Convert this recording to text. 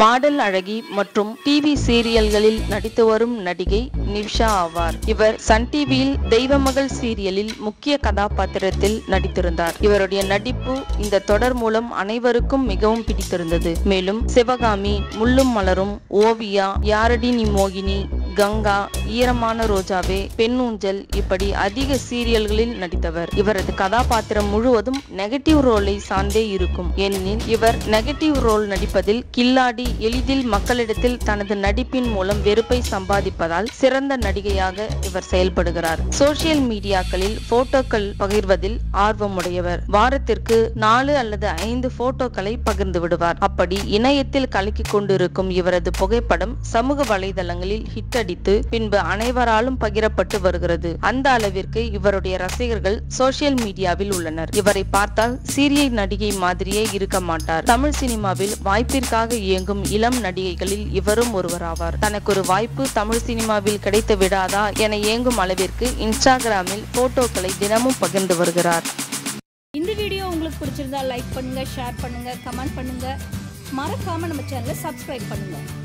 model அழகி மற்றும் TV சீரியல்களில் நடித்து வரும் நடிகை நிஷா ஆவார் இவர் சன் டிவியில் தெய்வமகள் சீரியலில் முக்கிய கதாபாத்திரத்தில் நடித்திருந்தார் இவருடைய நடிப்பு இந்த தொடர் மூலம் அனைவருக்கும் மிகவும் பிடித்திருந்தது மேலும் சிவகாமி முள்ளும் மலரும் ஓவியா யாரடி நீ மோகினி கங்கா ஈரமான ரோஜாவே பெண்ணூஞ்சல் இப்படி அதிக சீரியல்களில் நடித்தவர் இவரது கதாபாத்திரம் முழுவதும் நெகட்டிவ் ரோலை சார்ந்தே இருக்கும் ஏனெனில் இவர் நெகட்டிவ் ரோல் நடிப்பதில் கில்லாடி எளிதில் மக்களிடத்தில் தனது நடிப்பின் மூலம் வெறுப்பை சம்பாதிப்பதால் சிறந்த நடிகையாக இவர் செயல்படுகிறார் சோசியல் மீடியாக்களில் போட்டோக்கள் பகிர்வதில் ஆர்வமுடையவர் வாரத்திற்கு நாலு அல்லது ஐந்து போட்டோக்களை பகிர்ந்து விடுவார் அப்படி இணையத்தில் கலக்கிக் கொண்டிருக்கும் இவரது புகைப்படம் சமூக வலைதளங்களில் ஹிட் அடித்து பின்பு அனைவராலும் பகிரப்பட்டு வருகிறது அந்த அளவிற்கு இவருடைய ரசிகர்கள் சோசியல் மீடியாவில் உள்ளனர் இவரை பார்த்தால் சீரியல் நடிகை மாதிரியே இருக்க மாட்டார் தமிழ் சினிமாவில் வாய்ப்பிற்காக இயங்கும் இளம் நடிகைகளில் இவரும் ஒருவராவார் தனக்கு ஒரு வாய்ப்பு தமிழ் சினிமாவில் கிடைத்து விடாதா என இயங்கும் அளவிற்கு இன்ஸ்டாகிராமில் போட்டோக்களை தினமும் பகிர்ந்து வருகிறார் இந்த வீடியோ உங்களுக்கு பிடிச்சிருந்தா லைக் பண்ணுங்க ஷேர் பண்ணுங்க கமெண்ட் பண்ணுங்க மறக்காம நம்ம சேனலை சப்ஸ்கிரைப் பண்ணுங்க